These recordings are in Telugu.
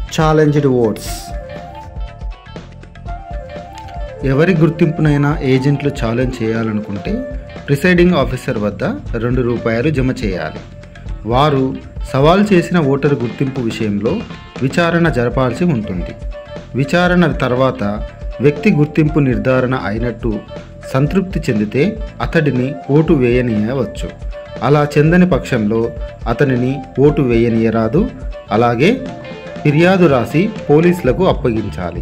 ఛాలెంజ్డ్ ఓట్స్ ఎవరి గుర్తింపునైనా ఏజెంట్లు ఛాలెంజ్ చేయాలనుకుంటే ప్రిసైడింగ్ ఆఫీసర్ వద్ద రెండు రూపాయలు జమ చేయాలి వారు సవాల్ చేసిన ఓటరు గుర్తింపు విషయంలో విచారణ జరపాల్సి ఉంటుంది విచారణ తర్వాత వ్యక్తి గుర్తింపు నిర్ధారణ అయినట్టు సంతృప్తి చెందితే అతడిని ఓటు వేయనీయవచ్చు అలా చెందని పక్షంలో అతనిని ఓటు వేయనీయరాదు అలాగే ఫిర్యాదు రాసి పోలీసులకు అప్పగించాలి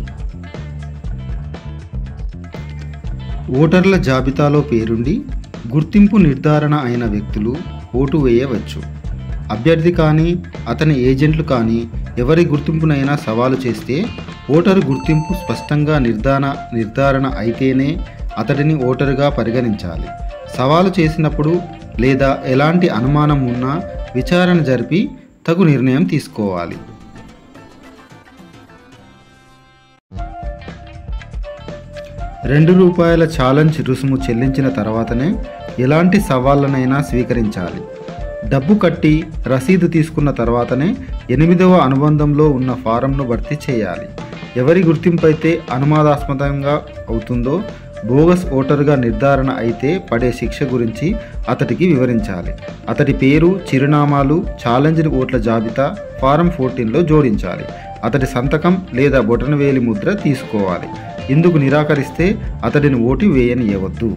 ఓటర్ల జాబితాలో పేరుండి గుర్తింపు నిర్ధారణ అయిన వ్యక్తులు ఓటు వేయవచ్చు అభ్యర్థి కానీ అతని ఏజెంట్లు కానీ ఎవరి గుర్తింపునైనా సవాలు చేస్తే ఓటరు గుర్తింపు స్పష్టంగా నిర్ధారణ నిర్ధారణ అయితేనే అతడిని ఓటరుగా పరిగణించాలి సవాలు చేసినప్పుడు లేదా ఎలాంటి అనుమానం ఉన్నా విచారణ జరిపి తగు నిర్ణయం తీసుకోవాలి రెండు రూపాయల ఛాలెంజ్ రుసుము చెల్లించిన తర్వాతనే ఎలాంటి సవాళ్ళనైనా స్వీకరించాలి డబ్బు కట్టి రసీదు తీసుకున్న తర్వాతనే ఎనిమిదవ అనుబంధంలో ఉన్న ఫారంను భర్తీ చేయాలి ఎవరి గుర్తింపు అయితే అనుమానాస్పదంగా అవుతుందో బోగస్ ఓటరుగా నిర్ధారణ అయితే పడే శిక్ష గురించి అతడికి వివరించాలి అతడి పేరు చిరునామాలు ఛాలెంజ్డ్ ఓట్ల జాబితా ఫారం ఫోర్టీన్లో జోడించాలి అతడి సంతకం లేదా బొటనవేలి ముద్ర తీసుకోవాలి ఇందుకు నిరాకరిస్తే అతడిని ఓటు వేయనియవద్దు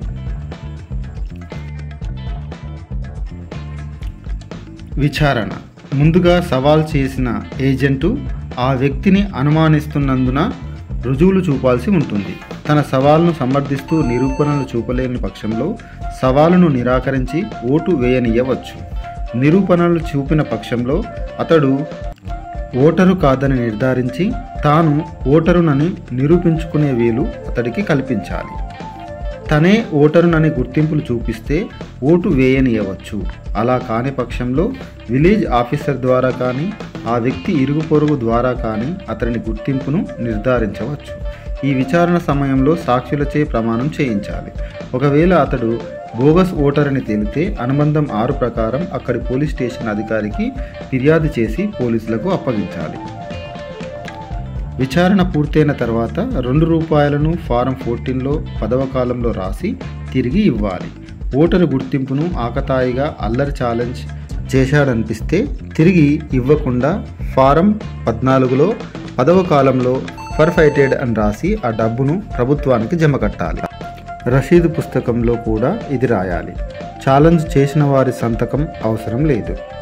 విచారణ ముందుగా సవాల్ చేసిన ఏజెంటు ఆ వ్యక్తిని అనుమానిస్తున్నందున రుజువులు చూపాల్సి ఉంటుంది తన సవాల్ను సమర్థిస్తూ నిరూపణలు చూపలేని పక్షంలో సవాలును నిరాకరించి ఓటు వేయనియవచ్చు నిరూపణలు చూపిన పక్షంలో అతడు ఓటరు కాదని నిర్ధారించి తాను ఓటరునని నిరూపించుకునే వీలు అతడికి కల్పించాలి తనే ఓటరునని గుర్తింపులు చూపిస్తే ఓటు వేయనియవచ్చు అలా కాని పక్షంలో విలేజ్ ఆఫీసర్ ద్వారా కానీ ఆ వ్యక్తి ఇరుగు పొరుగు ద్వారా కానీ అతని గుర్తింపును నిర్ధారించవచ్చు ఈ విచారణ సమయంలో సాక్షులచే ప్రమాణం చేయించాలి ఒకవేళ అతడు బోగస్ ఓటరని తేలితే అనుబంధం ఆరు ప్రకారం అక్కడి పోలీస్ స్టేషన్ అధికారికి ఫిర్యాదు చేసి పోలీసులకు అప్పగించాలి విచారణ పూర్తయిన తర్వాత రెండు రూపాయలను ఫారం ఫోర్టీన్లో పదవ కాలంలో రాసి తిరిగి ఇవ్వాలి ఓటరు గుర్తింపును ఆకతాయిగా అల్లరి ఛాలెంజ్ చేశాడనిపిస్తే తిరిగి ఇవ్వకుండా ఫారం పద్నాలుగులో పదవ కాలంలో పర్ఫైటెడ్ అని రాసి ఆ డబ్బును ప్రభుత్వానికి జమ కట్టాలి రసీదు పుస్తకంలో కూడా ఇది రాయాలి ఛాలెంజ్ చేసిన వారి సంతకం అవసరం లేదు